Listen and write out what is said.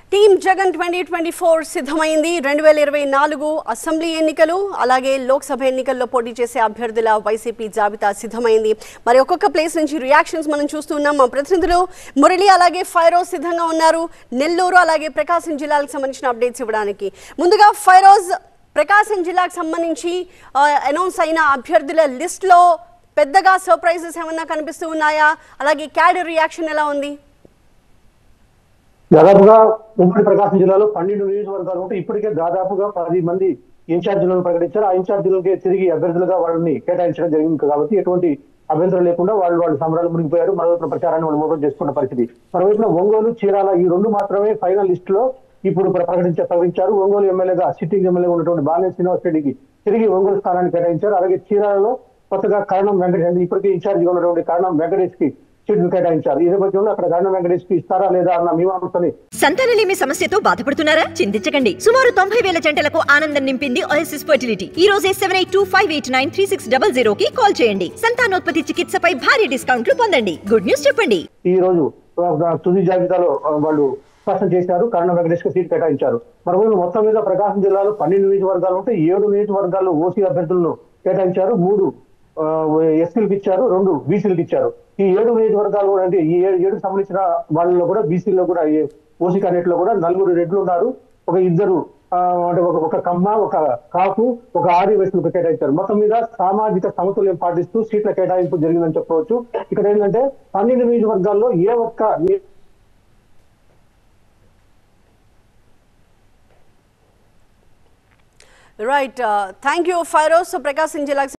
team Jagan twenty twenty four సిద్ధమైంది రెండు వేల ఇరవై నాలుగు అసెంబ్లీ ఎన్నికలు అలాగే లోక్సభ ఎన్నికల్లో పోటీ చేసే అభ్యర్థుల వైసీపీ జాబితా సిద్ధమైంది మరి ఒక్కొక్క ప్లేస్ నుంచి రియాక్షన్స్ మనం చూస్తున్నాం మా ప్రతినిధులు మురళి అలాగే ఫైరోజ్ సిద్ధంగా ఉన్నారు నెల్లూరు అలాగే ప్రకాశం జిల్లాలకు సంబంధించిన అప్డేట్స్ ఇవ్వడానికి ముందుగా ఫైరోజ్ ప్రకాశం జిల్లాకు సంబంధించి అనౌన్స్ అయిన అభ్యర్థుల లిస్ట్లో పెద్దగా సర్ప్రైజెస్ ఏమన్నా కనిపిస్తూ ఉన్నాయా అలాగే క్యాడర్ రియాక్షన్ ఎలా ఉంది దాదాపుగా ఉమ్మడి ప్రకాశం జిల్లాలో పన్నెండు నియోజకవర్గాలు ఉంటే ఇప్పటికే దాదాపుగా పది మంది ఇన్ఛార్జీలను ప్రకటించారు ఆ ఇన్ఛార్జీలకి తిరిగి అభ్యర్థులుగా వాళ్ళని కేటాయించడం జరిగింది కాబట్టి ఎటువంటి అభ్యంతరం లేకుండా వాళ్ళు వాళ్ళు సంబరాలు మునిగిపోయారు మరోవైపున ప్రచారాన్ని వాళ్ళు మోసం చేసుకున్న పరిస్థితి మరోవైపున ఒంగోలు చీరాల ఈ రెండు మాత్రమే ఫైనల్ లిస్ట్ లో ఇప్పుడు ప్ర- ప్రకటించ ప్రకటించారు ఒంగోలు ఎమ్మెల్యేగా సిట్టింగ్ ఎమ్మెల్యే ఉన్నటువంటి బాలినేని శ్రీనివాస్ రెడ్డికి తిరిగి ఒంగోలు స్థానాన్ని కేటాయించారు అలాగే చీరాలలో కొత్తగా కరణం వెంకటేష్ ఇప్పటికే ఇన్ఛార్జిగా ఉన్నటువంటి కరణం వెంకటేష్ కి సీట్లు కేటాయించారు ఈ నేపథ్యంలో అక్కడ కరణం వెంకటేష్ కి ఇస్తారా లేదా అన్న మీమాంసని సంతానలేమి సమస్యతో బాధపడుతున్నారా చింతించకండి సుమారు తొంభై వేల జంటలకు ఆనందం నింపింది ఓఎస్ఎస్ ఫర్టిలిటీ ఈ రోజే seven eight two five eight nine three six double zero కి కాల్ చేయండి సంతానోత్పత్తి చికిత్సపై భారీ డిస్కౌంట్లు పొందండి గుడ్ న్యూస్ చెప్పండి ఈ రోజు ఆ, తుది జాబితాలో ఆ, వాళ్ళు స్పష్టం చేశారు కరుణ వెంకటేష్ కి సీట్ కేటాయించారు మరోవైపు మొత్తం మీద ప్రకాశం జిల్లాలో పన్నెండు నియోజకవర్గాలు ఉంటే ఏడు నియోజకవర్గాల్లో ఓసీ అభ్యర్థులను కేటాయించారు మూడు ఎస్సీలకు ఇచ్చారు రెండు బీసీలకు ఇచ్చారు ఈ ఏడు నియోజకవర్గాలు కూడా అంటే ఈ ఏడు ఏడుకు సంబంధించిన వాళ్ళలో కూడా బీసీలో కూడా ఓసీ క్యాండిడేట్ కూడా నలుగురు రెడ్లు ఉన్నారు ఒక ఇద్దరు ఆ, అంటే ఒక ఒక కమ్మ ఒక కాపు ఒక ఆర్య వయసులకు కేటాయించారు మొత్తం మీద సామాజిక సమతుల్యం పాటిస్తూ సీట్ల కేటాయింపు జరిగిందని చెప్పవచ్చు ఇక్కడ ఏంటంటే పన్నెండు నియోజకవర్గాల్లో ఏ ఒక్క ని- right thank you Firoz so Prakasam జిల్లాకు